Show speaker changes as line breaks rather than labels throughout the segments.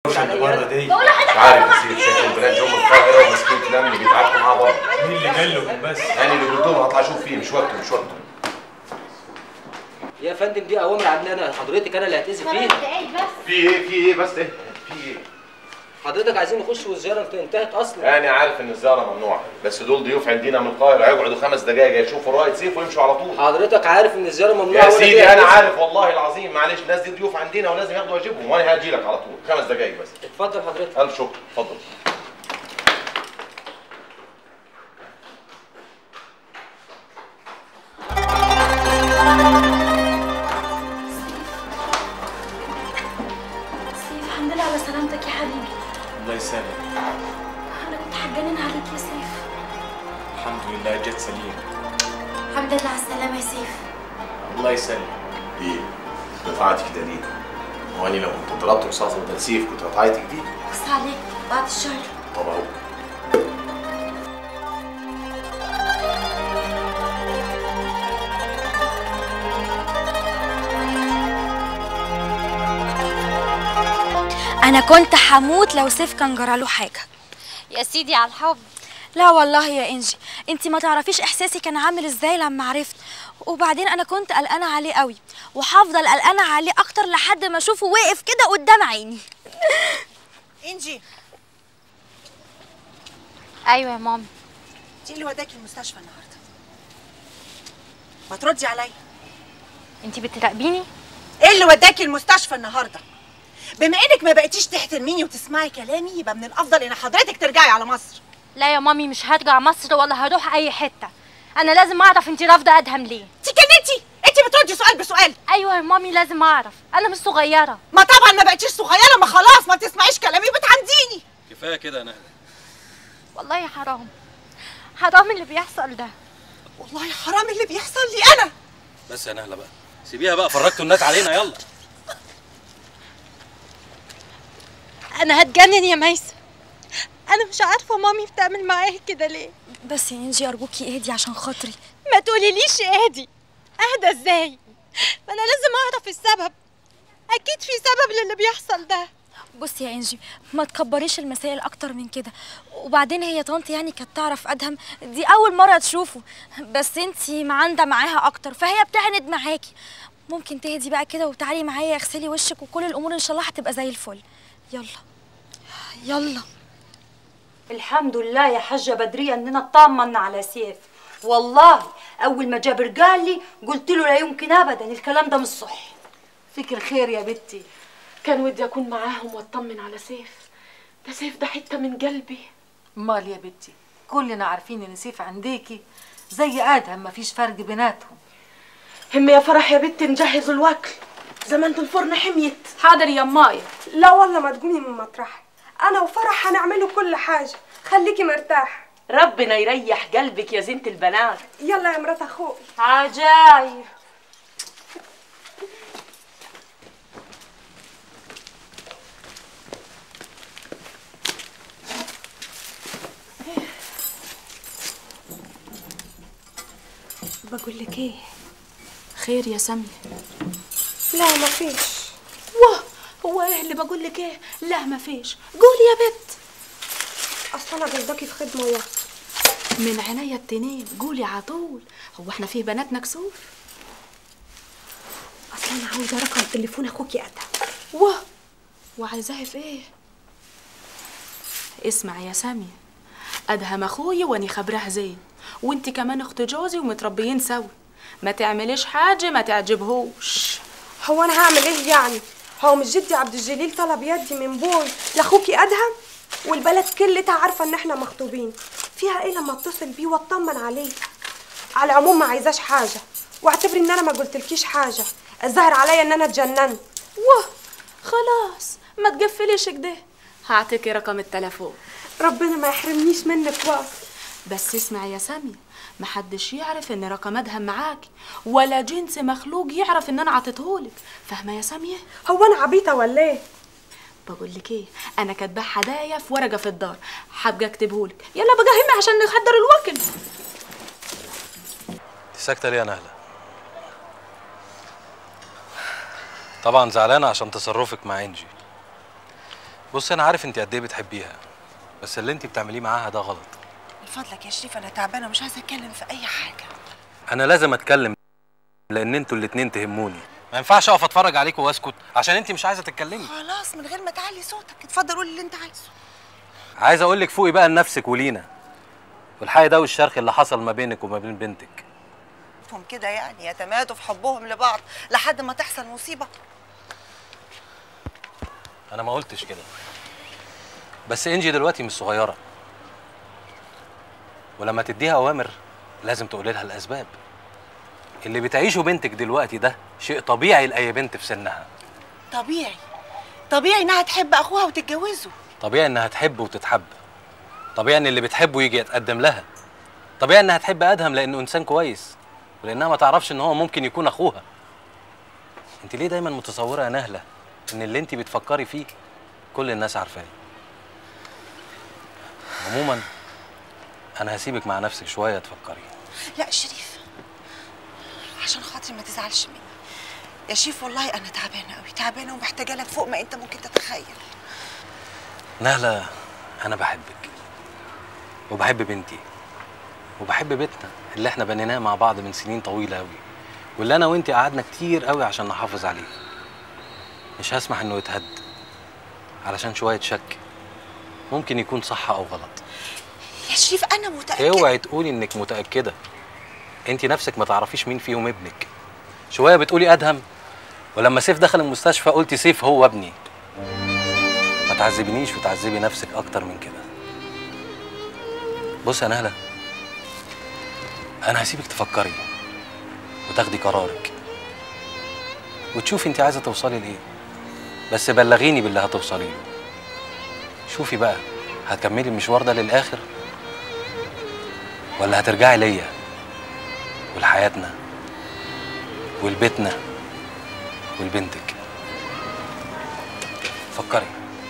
اللي بره دي
بقول لحضرتك
مش عارف يا سيدي شايف البنات جم القاهره وماسكين كلام بيتعاركوا معاه بره
مين اللي قال لهم بس
يعني اللي قلت لهم هطلع اشوف فيه مش وقته مش وقته
يا فندم دي اوامر عندنا انا حضرتك انا اللي هتاذي
خمس
فيها
دقايق بس
في ايه في ايه بس ايه في ايه
حضرتك عايزين نخش والزياره انت- انتهت اصلا
انا عارف ان الزياره ممنوعه بس دول ضيوف عندنا من القاهره هيقعدوا خمس دقايق يشوفوا الرائد سيف ويمشوا على طول
حضرتك عارف ان الزياره ممنوعه
يا
وأنا
سيدي
جاي
انا
أتأذي.
عارف والله العظيم معلش الناس دي ضيوف عندنا ولازم ياخدوا واجبهم وانا هاجي لك على طول خمس دقايق بس
اتفضل حضرتك
الف شكر اتفضل
سيف الحمد لله على سلامتك يا حبيبي
الله يسلمك
انا كنت هتجنن عليك يا سيف
الحمد لله جت سليم
الحمد لله على السلامه يا سيف
الله يسلمك
ايه دفعتي كده ليه؟ هو انا لو كنت ضربت رصاصه وتنسيف كنت هتعيطي كتير
بص عليك بعد الشهر
طب اهو
انا كنت هموت لو سيف كان جراله حاجه
يا سيدي على الحب
لا والله يا انجي انت ما تعرفيش احساسي كان عامل ازاي لما عرفت وبعدين انا كنت قلقانه عليه قوي وهفضل قلقانه عليه اكتر لحد ما اشوفه واقف كده قدام عيني
انجي
ايوه يا ماما
دي اللي وداكي المستشفى النهارده ما تردي عليا
انت بتراقبيني
ايه اللي وداكي المستشفى النهارده بما انك ما بقيتيش تحترميني وتسمعي كلامي يبقى من الافضل ان حضرتك ترجعي على مصر
لا يا مامي مش هرجع مصر ولا هروح اي حته انا لازم اعرف انت رافضه ادهم ليه
انت كنتي انت بتردي سؤال بسؤال
ايوه يا مامي لازم اعرف انا مش صغيره
ما طبعا ما بقيتيش صغيره ما خلاص ما بتسمعيش كلامي بتعنديني
كفايه كده يا نهله
والله حرام حرام اللي بيحصل ده
والله حرام اللي بيحصل لي انا
بس يا نهله بقى سيبيها بقى فرجتوا الناس علينا يلا
انا هتجنن يا ميسة انا مش عارفه مامي بتعمل معايا كده ليه
بس يا انجي ارجوكي اهدي عشان خاطري
ما تقوليليش اهدي اهدى ازاي ما انا لازم اعرف السبب اكيد في سبب للي بيحصل ده
بصي يا انجي ما تكبريش المسائل اكتر من كده وبعدين هي طنط يعني كانت تعرف ادهم دي اول مره تشوفه بس انتي معانده معاها اكتر فهي بتعند معاكي ممكن تهدي بقى كده وتعالي معايا اغسلي وشك وكل الامور ان شاء الله هتبقى زي الفل يلا يلا
الحمد لله يا حاجة بدرية اننا اطمنا على سيف والله اول ما جابر قال لي قلت له لا يمكن ابدا الكلام ده مش صح
فيك الخير يا بنتي كان ودي اكون معاهم واطمن على سيف ده سيف ده حته من قلبي
امال يا بنتي كلنا عارفين ان سيف عنديكي زي ادهم مفيش فرق بيناتهم
هم يا فرح يا بنتي نجهز الوكل زمان الفرن حميت
حاضر يا مايا
لا والله ما تقومي من مطرحك انا وفرح هنعمله كل حاجه خليكي مرتاح
ربنا يريح قلبك يا زينة البنات
يلا يا مرات اخوي
عجايب
بقول لك ايه
خير يا سامية
لا ما فيش
واه هو ايه اللي بقول لك ايه لا ما فيش قولي يا بت
اصل انا قصدكي في خدمه واحده
من عينيا التنين قولي على طول هو احنا في بنات مكسوف
اصل انا عاوزه رقم تليفون اخوكي ادهم
واه وعايزاه في ايه اسمع يا سامية ادهم اخوي واني خبره زين وانت كمان اخت جوزي ومتربيين سوا ما تعمليش حاجه ما تعجبهوش
هو انا هعمل ايه يعني هو مش جدي عبد الجليل طلب يدي من بوي لاخوكي ادهم والبلد كلها عارفه ان احنا مخطوبين فيها ايه لما اتصل بيه واطمن عليه على العموم ما عايزاش حاجه واعتبري ان انا ما قلتلكيش حاجه الظاهر عليا ان انا اتجننت
واه خلاص ما تقفليش كده هعطيكي رقم التليفون
ربنا ما يحرمنيش منك بقى
بس اسمعي يا سامية محدش يعرف ان رقم ادهم معاكي ولا جنس مخلوق يعرف ان انا عطيتهولك فاهمه يا سامية
هو انا عبيطه ولا ايه
بقول لك ايه انا كاتبه هدايا في ورقه في الدار حابه اكتبهولك يلا بقى همي عشان نحضر الوكل
انت ساكته ليه يا نهله طبعا زعلانه عشان تصرفك مع انجي بص انا عارف انت قد ايه بتحبيها بس اللي انت بتعمليه معاها ده غلط
من فضلك يا شريف انا تعبانه ومش عايزه اتكلم في اي حاجه
انا لازم اتكلم لان انتوا الاتنين تهموني ما ينفعش اقف اتفرج عليكم واسكت عشان انت مش عايزه تتكلمي
خلاص من غير ما تعلي صوتك اتفضل قول اللي انت عايزه
عايز اقول لك فوقي بقى لنفسك ولينا والحقيقه ده والشرخ اللي حصل ما بينك وما بين بنتك
هم كده يعني يتمادوا في حبهم لبعض لحد ما تحصل مصيبه
انا ما قلتش كده بس انجي دلوقتي مش صغيره ولما تديها اوامر لازم تقولي لها الاسباب اللي بتعيشه بنتك دلوقتي ده شيء طبيعي لاي بنت في سنها
طبيعي طبيعي انها تحب اخوها وتتجوزه
طبيعي انها تحب وتتحب طبيعي ان اللي بتحبه يجي يتقدم لها طبيعي انها تحب ادهم لانه انسان كويس ولانها ما تعرفش ان هو ممكن يكون اخوها انت ليه دايما متصوره يا نهله ان اللي انت بتفكري فيه كل الناس عارفاه عموما انا هسيبك مع نفسك شويه تفكري
لا شريف عشان خاطري ما تزعلش مني يا شريف والله انا تعبانه قوي تعبانه ومحتاجه لك فوق ما انت ممكن تتخيل
نهله انا بحبك وبحب بنتي وبحب بيتنا اللي احنا بنيناه مع بعض من سنين طويله قوي واللي انا وانتي قعدنا كتير قوي عشان نحافظ عليه مش هسمح انه يتهد علشان شويه شك ممكن يكون صح او غلط
يا شريف انا متاكده
اوعي تقولي انك متاكده انت نفسك ما تعرفيش مين فيهم ابنك شويه بتقولي ادهم ولما سيف دخل المستشفى قلتي سيف هو ابني ما تعذبنيش وتعذبي نفسك اكتر من كده بص يا نهله انا هسيبك تفكري وتاخدي قرارك وتشوفي انت عايزه توصلي لايه بس بلغيني باللي هتوصلي له شوفي بقى هتكملي المشوار ده للاخر ولا هترجعي ليا ولحياتنا ولبيتنا ولبنتك فكري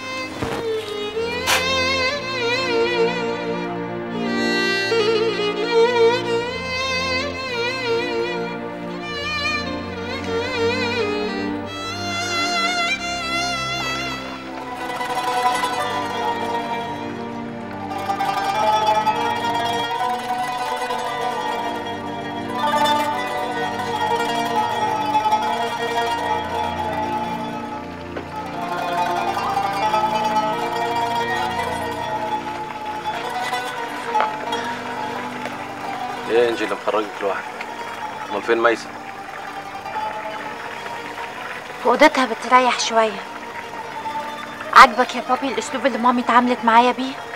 ايه يا انجي اللي مخرجك لوحدك امال فين ميسة
في اوضتها بتريح شويه عاجبك يا بابي الاسلوب اللي مامي اتعاملت معايا بيه